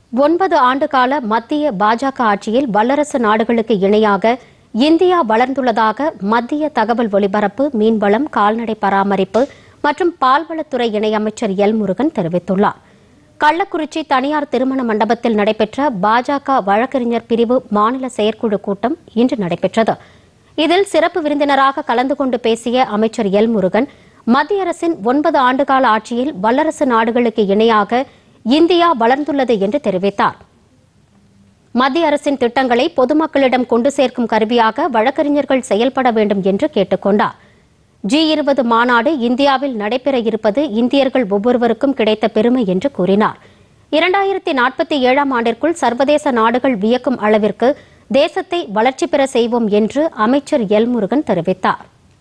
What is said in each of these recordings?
ஒன்பது ஆண்டுகால மத்திய பாஜக ஆட்சியில் வல்லரசு நாடுகளுக்கு இணையாக இந்தியா வளர்ந்துள்ளதாக மத்திய தகவல் ஒலிபரப்பு மீன்வளம் கால்நடை பராமரிப்பு மற்றும் பால்வளத்துறை இணையமைச்சர் எல் முருகன் தெரிவித்துள்ளார் கள்ளக்குறிச்சி தனியார் திருமண மண்டபத்தில் நடைபெற்ற பாஜக வழக்கறிஞர் பிரிவு மாநில செயற்குழு கூட்டம் இன்று நடைபெற்றது இதில் சிறப்பு விருந்தினராக கலந்து கொண்டு பேசிய அமைச்சர் எல் முருகன் மத்திய அரசின் ஒன்பது ஆண்டுகால ஆட்சியில் வல்லரசு நாடுகளுக்கு இணையாக இந்தியா வளர்ந்துள்ளது என்று தெரிவித்தார் மத்திய அரசின் திட்டங்களை பொதுமக்களிடம் கொண்டு சேர்க்கும் கருவியாக வழக்கறிஞர்கள் செயல்பட வேண்டும் என்று கேட்டுக் கொண்டார் ஜி இருபது மாநாடு இந்தியாவில் நடைபெற இருப்பது இந்தியர்கள் ஒவ்வொருவருக்கும் கிடைத்த பெருமை என்று கூறினார் இரண்டாயிரத்தி நாற்பத்தி ஏழாம் ஆண்டிற்குள் சர்வதேச நாடுகள் வியக்கும் அளவிற்கு தேசத்தை வளர்ச்சி பெற செய்வோம் என்று அமைச்சர் எல் முருகன் தெரிவித்தார்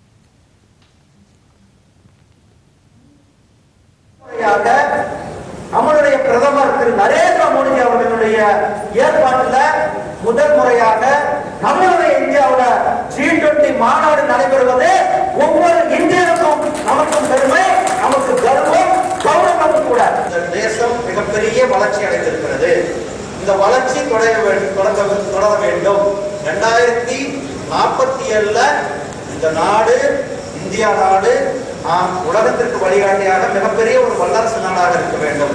முறையாக நம்மளுடைய பிரதமர் திரு நரேந்திர மோடி அவர்களுடைய ஏற்பாட்டுல முதல் முறையாக நம்மளுடைய இந்தியாவுல ஜி டுவெண்டி மாநாடு நடைபெறுவது ஒவ்வொரு இந்தியனுக்கும் நமக்கும் பெருமை நமக்கு கர்வம் கௌரவம் கூட இந்த தேசம் மிகப்பெரிய வளர்ச்சி அடைந்திருக்கிறது இந்த வளர்ச்சி தொடர வேண்டும் தொடங்க தொடர வேண்டும் ரெண்டாயிரத்தி நாற்பத்தி ஏழுல இந்த நாடு இந்தியா நாடு நாம் உலகத்திற்கு வழிகாட்டியாக மிகப்பெரிய ஒரு வல்லரசு நாடாக இருக்க வேண்டும்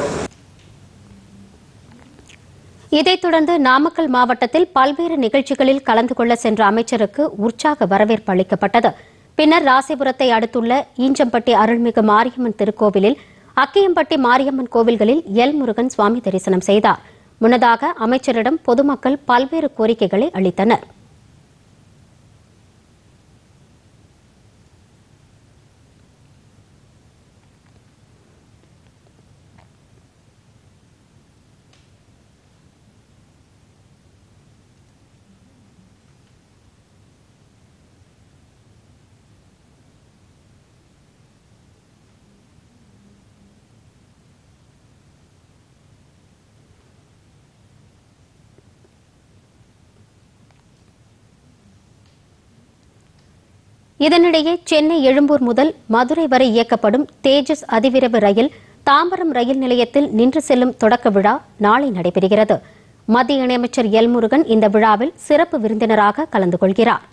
இதைத் தொடர்ந்து நாமக்கல் மாவட்டத்தில் பல்வேறு நிகழ்ச்சிகளில் கலந்து கொள்ள சென்ற அமைச்சருக்கு உற்சாக வரவேற்பு அளிக்கப்பட்டது பின்னர் ராசிபுரத்தை அடுத்துள்ள ஈஞ்சம்பட்டி அருள்மிகு மாரியம்மன் திருக்கோவிலில் அக்கியம்பட்டி மாரியம்மன் கோவில்களில் எல் முருகன் சுவாமி தரிசனம் செய்தார் முன்னதாக அமைச்சரிடம் பொதுமக்கள் பல்வேறு கோரிக்கைகளை அளித்தனர் இதனிடையே சென்னை எழும்பூர் முதல் மதுரை வரை இயக்கப்படும் தேஜஸ் அதிவிரைவு ரயில் தாம்பரம் ரயில் நிலையத்தில் நின்று செல்லும் தொடக்க விழா நாளை நடைபெறுகிறது மத்திய இணையமைச்சர் எல் முருகன் இந்த விழாவில் சிறப்பு விருந்தினராக கலந்து கொள்கிறார்